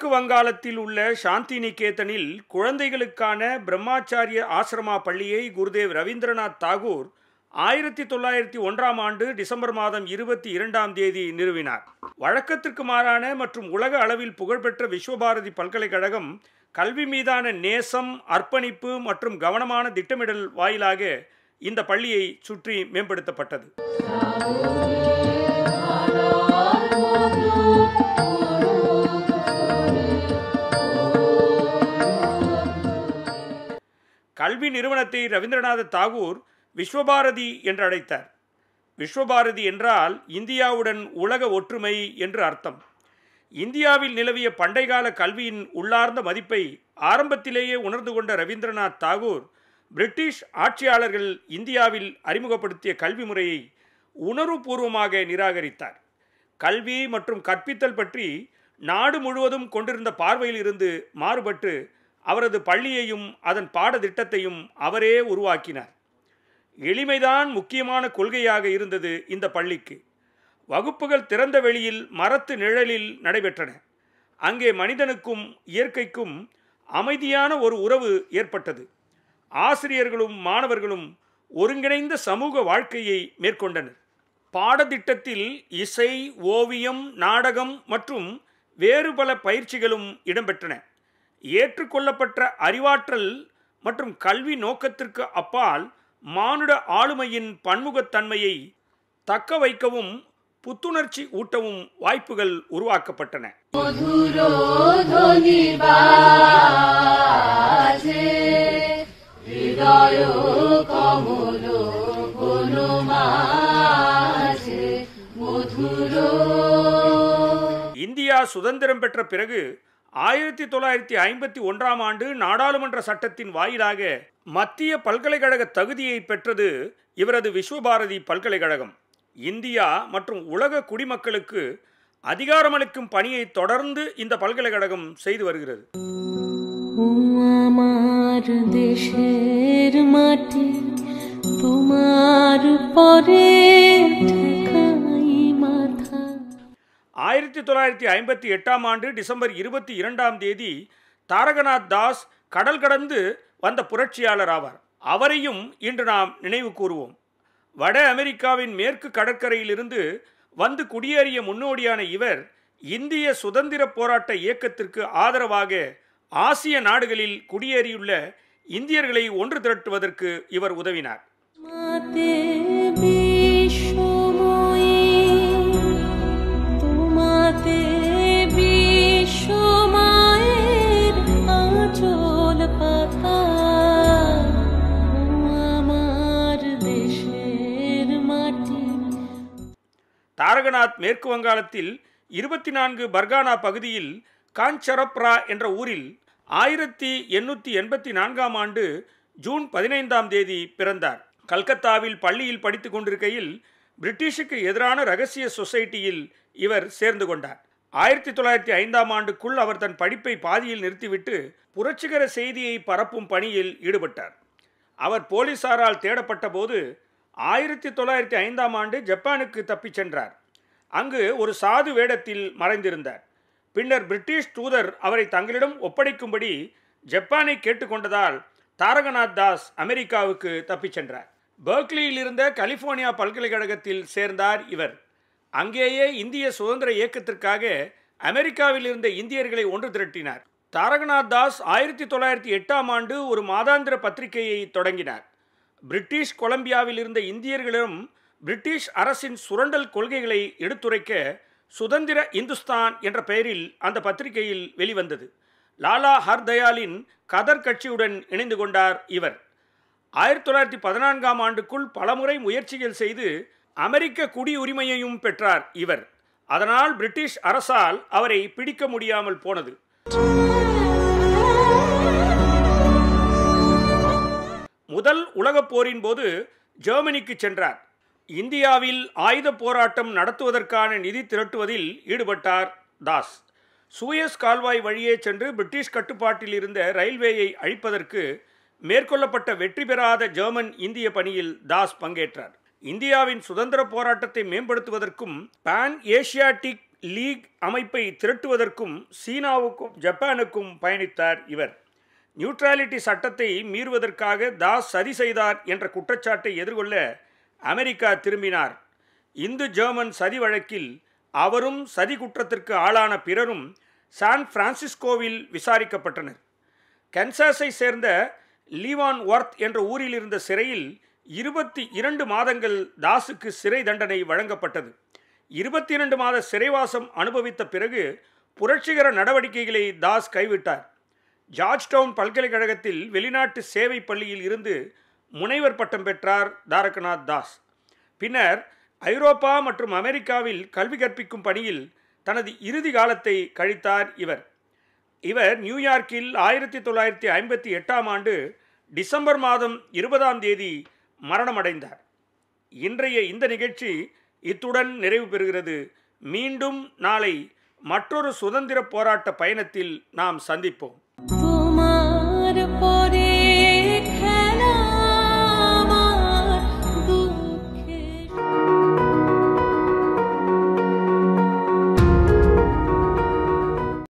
மேற்கு வங்காளத்தில் உள்ள சாந்தி நிகேதனில் குழந்தைகளுக்கான பிரம்மாச்சாரிய ஆசிரமா பள்ளியை குருதேவ் ரவீந்திரநாத் தாகூர் ஆயிரத்தி தொள்ளாயிரத்தி ஒன்றாம் ஆண்டு டிசம்பர் மாதம் இருபத்தி இரண்டாம் தேதி நிறுவினார் வழக்கத்திற்கு மாறான மற்றும் உலக அளவில் புகழ்பெற்ற விஸ்வபாரதி பல்கலைக்கழகம் கல்வி மீதான நேசம் அர்ப்பணிப்பு மற்றும் கவனமான திட்டமிடல் வாயிலாக இந்த பள்ளியை சுற்றி மேம்படுத்தப்பட்டது கல்வி நிறுவனத்தை ரவீந்திரநாத தாகூர் விஸ்வபாரதி என்று அழைத்தார் விஸ்வபாரதி என்றால் இந்தியாவுடன் உலக ஒற்றுமை என்று அர்த்தம் இந்தியாவில் நிலவிய பண்டைகால கல்வியின் உள்ளார்ந்த மதிப்பை ஆரம்பத்திலேயே உணர்ந்து கொண்ட ரவீந்திரநாத் தாகூர் பிரிட்டிஷ் ஆட்சியாளர்கள் இந்தியாவில் அறிமுகப்படுத்திய கல்வி முறையை உணர்வுபூர்வமாக நிராகரித்தார் கல்வி மற்றும் கற்பித்தல் பற்றி நாடு முழுவதும் கொண்டிருந்த பார்வையில் இருந்து மாறுபட்டு அவரது பள்ளியையும் அதன் பாடத்திட்டத்தையும் அவரே உருவாக்கினார் எளிமைதான் முக்கியமான கொள்கையாக இருந்தது இந்த பள்ளிக்கு வகுப்புகள் திறந்த வெளியில் மரத்து நிழலில் நடைபெற்றன அங்கே மனிதனுக்கும் இயற்கைக்கும் அமைதியான ஒரு உறவு ஏற்பட்டது ஆசிரியர்களும் மாணவர்களும் ஒருங்கிணைந்த சமூக வாழ்க்கையை மேற்கொண்டனர் பாடத்திட்டத்தில் இசை ஓவியம் நாடகம் மற்றும் வேறு பல பயிற்சிகளும் இடம்பெற்றன ஏற்றுக்கொள்ளப்பட்ட அறிவாற்றல் மற்றும் கல்வி நோக்கத்திற்கு அப்பால் மானுட ஆளுமையின் பன்முகத்தன்மையை தக்க வைக்கவும் புத்துணர்ச்சி ஊட்டவும் வாய்ப்புகள் உருவாக்கப்பட்டன মধুর ধ্বনি বাজে হৃদয় কমল কোন মাঝে মধুর இந்தியா சுதந்திரம் பெற்ற பிறகு ஆயிரத்தி தொள்ளாயிரத்தி ஐம்பத்தி ஒன்றாம் ஆண்டு நாடாளுமன்ற சட்டத்தின் வாயிலாக மத்திய பல்கலைக்கழக தகுதியை பெற்றது இவரது விஸ்வபாரதி பல்கலைக்கழகம் இந்தியா மற்றும் உலக குடிமக்களுக்கு அதிகாரமளிக்கும் பணியை தொடர்ந்து இந்த பல்கலைக்கழகம் செய்து வருகிறது ও আমার দেশের মাটি তোমার পরে ঠেকাই মাথা ஆயிரத்தி தொள்ளாயிரத்தி ஐம்பத்தி எட்டாம் ஆண்டு டிசம்பர் இருபத்தி இரண்டாம் தேதி தாரகநாத் தாஸ் கடல் கடந்து வந்த புரட்சியாளர் ஆவார் அவரையும் இன்று நாம் நினைவு கூறுவோம் வட அமெரிக்காவின் மேற்கு கடற்கரையிலிருந்து வந்து குடியேறிய முன்னோடியான இவர் இந்திய சுதந்திர போராட்ட இயக்கத்திற்கு ஆதரவாக ஆசிய நாடுகளில் குடியேறியுள்ள இந்தியர்களை ஒன்று திரட்டுவதற்கு இவர் உதவினார் মাতে বিশ্বময়ী তোমাতে বিশ্বমায়ের আঁচল পাতা ও আমার দেশের মাটি தாரகநாத் மேற்கு வங்காளத்தில் இருபத்தி நான்கு பர்கானா பகுதியில் காஞ்சரப்ரா என்ற ஊரில் ஆயிரத்தி எண்ணூற்றி எண்பத்தி நான்காம் ஆண்டு ஜூன் பதினைந்தாம் தேதி பிறந்தார் கல்கத்தாவில் பள்ளியில் படித்து கொண்டிருக்கையில் பிரிட்டிஷுக்கு எதிரான ரகசிய சொசைட்டியில் இவர் சேர்ந்து கொண்டார் ஆயிரத்தி தொள்ளாயிரத்தி ஐந்தாம் ஆண்டுக்குள் அவர் தன் படிப்பை பாதியில் நிறுத்திவிட்டு புரட்சிகர செய்தியை பரப்பும் பணியில் ஈடுபட்டார் அவர் போலீசாரால் தேடப்பட்ட போது ஆயிரத்தி தொள்ளாயிரத்தி ஐந்தாம் ஆண்டு ஜப்பானுக்கு தப்பிச் சென்றார் அங்கு ஒரு சாது வேடத்தில் மறைந்திருந்தார் பின்னர் பிரிட்டிஷ் தூதர் அவரை தங்களிடம் ஒப்படைக்கும்படி ஜப்பானை கேட்டுக்கொண்டதால் தாரகநாத் தாஸ் அமெரிக்காவுக்கு தப்பிச் சென்றார் பெர்க்லியில் இருந்த கலிபோர்னியா பல்கலைக்கழகத்தில் சேர்ந்தார் இவர் அங்கேயே இந்திய சுதந்திர இயக்கத்திற்காக அமெரிக்காவில் இருந்த இந்தியர்களை ஒன்று திரட்டினார் தாரகநாத் தாஸ் ஆயிரத்தி தொள்ளாயிரத்தி எட்டாம் ஆண்டு ஒரு மாதாந்திர பத்திரிகையை தொடங்கினார் பிரிட்டிஷ் கொலம்பியாவில் இருந்த இந்தியர்களிடம் பிரிட்டிஷ் அரசின் சுரண்டல் கொள்கைகளை எடுத்துரைக்க சுதந்திர இந்துஸ்தான் என்ற பெயரில் அந்த பத்திரிகையில் வெளிவந்தது லாலா ஹர்தயாலின் கதர் கட்சியுடன் இணைந்து கொண்டார் இவர் ஆயிரத்தி தொள்ளாயிரத்தி பதினான்காம் ஆண்டுக்குள் பலமுறை முயற்சிகள் செய்து அமெரிக்க குடியுரிமையையும் பெற்றார் இவர் அதனால் பிரிட்டிஷ் அரசால் அவரை பிடிக்க முடியாமல் போனது முதல் உலகப் போரின் போது ஜெர்மனிக்கு சென்றார் இந்தியாவில் ஆயுத போராட்டம் நடத்துவதற்கான நிதி திரட்டுவதில் ஈடுபட்டார் தாஸ் சூயஸ் கால்வாய் வழியே சென்று பிரிட்டிஷ் கட்டுப்பாட்டில் இருந்த ரயில்வேயை அழிப்பதற்கு மேற்கொள்ளப்பட்ட வெற்றி பெறாத ஜெர்மன் இந்திய பணியில் தாஸ் பங்கேற்றார் இந்தியாவின் சுதந்திர போராட்டத்தை மேம்படுத்துவதற்கும் பான் ஏசியாட்டிக் லீக் அமைப்பை திரட்டுவதற்கும் சீனாவுக்கும் ஜப்பானுக்கும் பயணித்தார் இவர் நியூட்ராலிட்டி சட்டத்தை மீறுவதற்காக தாஸ் சதி செய்தார் என்ற குற்றச்சாட்டை எதிர்கொள்ள அமெரிக்கா திரும்பினார் இந்து ஜெர்மன் சதி வழக்கில் அவரும் சதி குற்றத்திற்கு ஆளான பிறரும் சான் பிரான்சிஸ்கோவில் விசாரிக்கப்பட்டனர் கன்சாஸை சேர்ந்த லீவான் ஒர்த் என்ற ஊரில் இருந்த சிறையில் இருபத்தி இரண்டு மாதங்கள் தாஸுக்கு சிறை தண்டனை வழங்கப்பட்டது இருபத்தி இரண்டு மாத சிறைவாசம் அனுபவித்த பிறகு புரட்சிகர நடவடிக்கைகளை தாஸ் கைவிட்டார் ஜார்ஜ் டவுன் பல்கலைக்கழகத்தில் வெளிநாட்டு சேவை பள்ளியில் இருந்து முனைவர் பட்டம் பெற்றார் தாரகநாத் தாஸ் பின்னர் ஐரோப்பா மற்றும் அமெரிக்காவில் கல்வி கற்பிக்கும் பணியில் தனது இறுதி காலத்தை கழித்தார் இவர் இவர் நியூயார்க்கில் ஆயிரத்தி தொள்ளாயிரத்தி ஐம்பத்தி எட்டாம் ஆண்டு டிசம்பர் மாதம் இருபதாம் தேதி மரணமடைந்தார் இன்றைய இந்த நிகழ்ச்சி இத்துடன் நிறைவு பெறுகிறது மீண்டும் நாளை மற்றொரு சுதந்திர போராட்ட பயணத்தில் நாம் சந்திப்போம்